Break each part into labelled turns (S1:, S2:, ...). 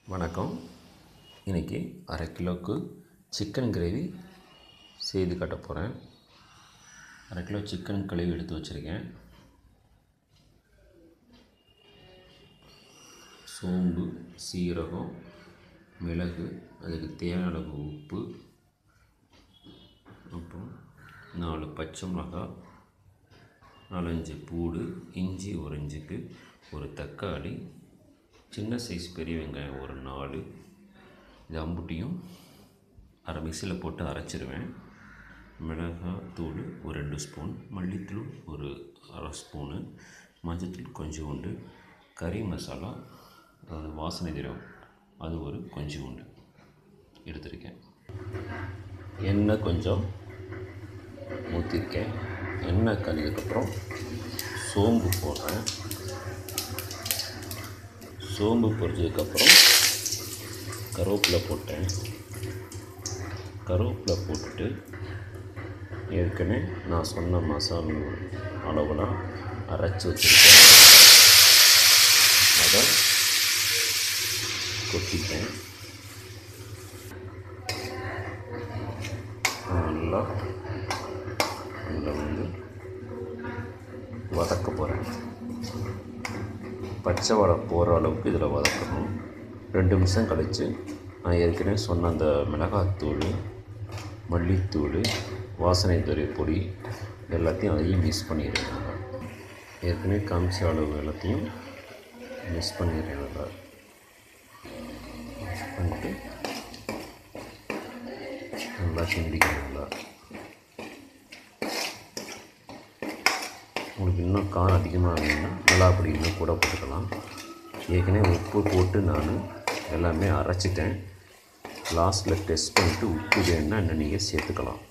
S1: வணக்கம் இன்றைக்கி அரை கிலோவுக்கு சிக்கன் கிரேவி செய்து காட்ட போகிறேன் அரை கிலோ சிக்கன் கழுவி எடுத்து வச்சுருக்கேன் சோம்பு சீரகம் மிளகு அதுக்கு தேவையான அளவு உப்பு அப்புறம் நாலு பச்சை மிளகாய் நாலஞ்சு பூடு இஞ்சி ஒரு இஞ்சுக்கு ஒரு தக்காளி சின்ன சைஸ் பெரிய வெங்காயம் ஒரு நாலு இது அம்புட்டியும் அரை மிக்சியில் போட்டு அரைச்சிருவேன் மிளகாய் தூள் ஒரு ரெண்டு ஸ்பூன் மல்லித்தூள் ஒரு அரை ஸ்பூனு மஞ்சத்தூள் கொஞ்சோண்டு கறி மசாலா அதாவது வாசனை திரவம் அது ஒரு கொஞ்சோண்டு எடுத்திருக்கேன் எண்ணெய் கொஞ்சம் ஊற்றிருக்கேன் எண்ணெய் கழிதுக்கப்புறம் சோம்பு போடுறேன் சோம்பு பொரிச்சதுக்கப்புறம் கருவேப்பிலை போட்டேன் கருவேப்பிலை போட்டுட்டு ஏற்கனவே நான் சொன்ன மசாலா அளவுலாம் அரைச்சி வச்சுருக்கேன் அதை கொட்டிட்டேன் நல்லா அதில் வந்து வதக்க போகிறேன் பச்சை வடை போகிற அளவுக்கு இதில் வதக்கணும் ரெண்டு நிமிஷம் கழித்து நான் ஏற்கனவே சொன்ன அந்த மிளகாத்தூள் மல்லித்தூள் வாசனை துறை பொடி எல்லாத்தையும் அதையும் மிக்ஸ் பண்ணிடுறேன் நல்லா ஏற்கனவே காமிச்ச அளவு எல்லாத்தையும் மிக்ஸ் பண்ணிடுறேன் நல்லா பண்ணிட்டு நல்லா கிண்டிக்கணும் நல்லா உங்களுக்கு இன்னும் காரம் அதிகமாக வேணும்னா நல்லா அப்படி இன்னும் கூட போட்டுக்கலாம் ஏற்கனவே உப்பு போட்டு நான் எல்லாமே அரைச்சிட்டேன் லாஸ்ட்டில் டெஸ்ட் பண்ணிவிட்டு உப்பு வேணும்னா இன்னும் நீங்கள் சேர்த்துக்கலாம்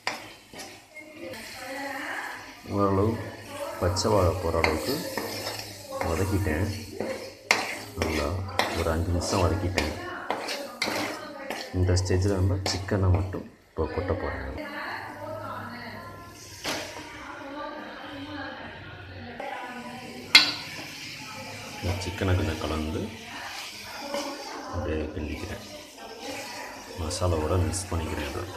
S1: ஓரளவு பச்சை வாழை போகிற அளவுக்கு வதக்கிட்டேன் நல்லா ஒரு அஞ்சு நிமிஷம் வதக்கிட்டேன் இந்த ஸ்டேஜில் நம்ம சிக்கனை மட்டும் இப்போ கொட்ட போகிறேன் சிக்கனை கொஞ்சம் கலந்து அப்படியே கிண்டிக்கிறேன் மசாலாவோட மிக்ஸ் பண்ணிக்கிறேன் இதை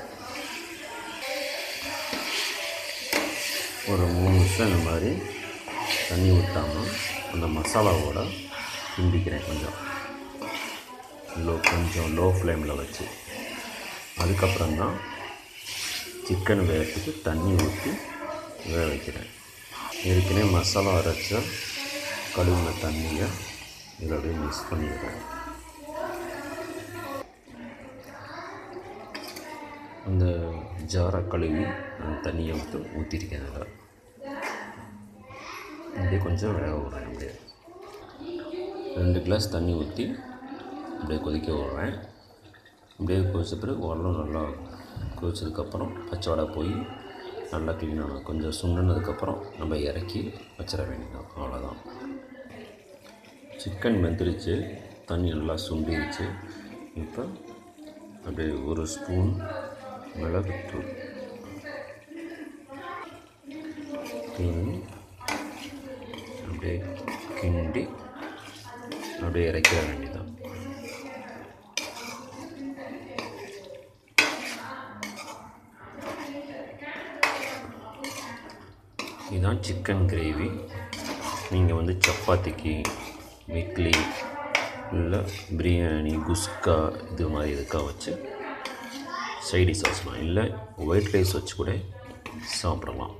S1: ஒரு மூணு நிமிஷம் இந்த மாதிரி தண்ணி ஊற்றாமல் அந்த மசாலாவோட கிண்டிக்கிறேன் கொஞ்சம் லோ கொஞ்சம் லோ ஃப்ளேமில் வச்சு அதுக்கப்புறம் தான் சிக்கன் வேகிறதுக்கு தண்ணி ஊற்றி வேக வைக்கிறேன் ஏற்கனவே மசாலா அரைச்சா கழுவின தண்ணியை இதில் அப்படியே மிக்ஸ் பண்ணிடுறேன் அந்த ஜாரை கழுவி அந்த தண்ணியை விட்டு ஊற்றிருக்கேன் அதில் அப்படியே கொஞ்சம் வேக விட்றேன் அப்படியே ரெண்டு கிளாஸ் தண்ணி ஊற்றி அப்படியே கொதிக்க விட்றேன் அப்படியே கொதிச்ச பிறகு உரலும் நல்லா கொதிச்சதுக்கப்புறம் பச்சை வடை போய் நல்லா க்ளீனாக கொஞ்சம் சுண்டினதுக்கப்புறம் நம்ம இறக்கி வச்சிட வேண்டியதான் அவ்வளோதான் சிக்கன் வெந்துருச்சு தண்ணி நல்லா சுண்டிருச்சு இப்போ அப்படியே ஒரு ஸ்பூன் மிளகுத்தூள் கிண்டி அப்படியே கிண்டி அப்படியே இறக்கிட வேண்டியதான் இதுதான் சிக்கன் கிரேவி நீங்கள் வந்து சப்பாத்திக்கு இட்லி இல்லை பிரியாணி குஸ்கா இது மாதிரி இதுக்காக வச்சு சைடி சாஸ்லாம் இல்லை ஒயிட் ரைஸ் வச்சு கூட சாப்பிடலாம்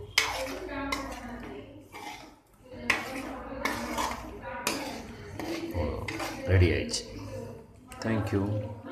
S1: ரெடி ஆயிடுச்சு தேங்க்யூ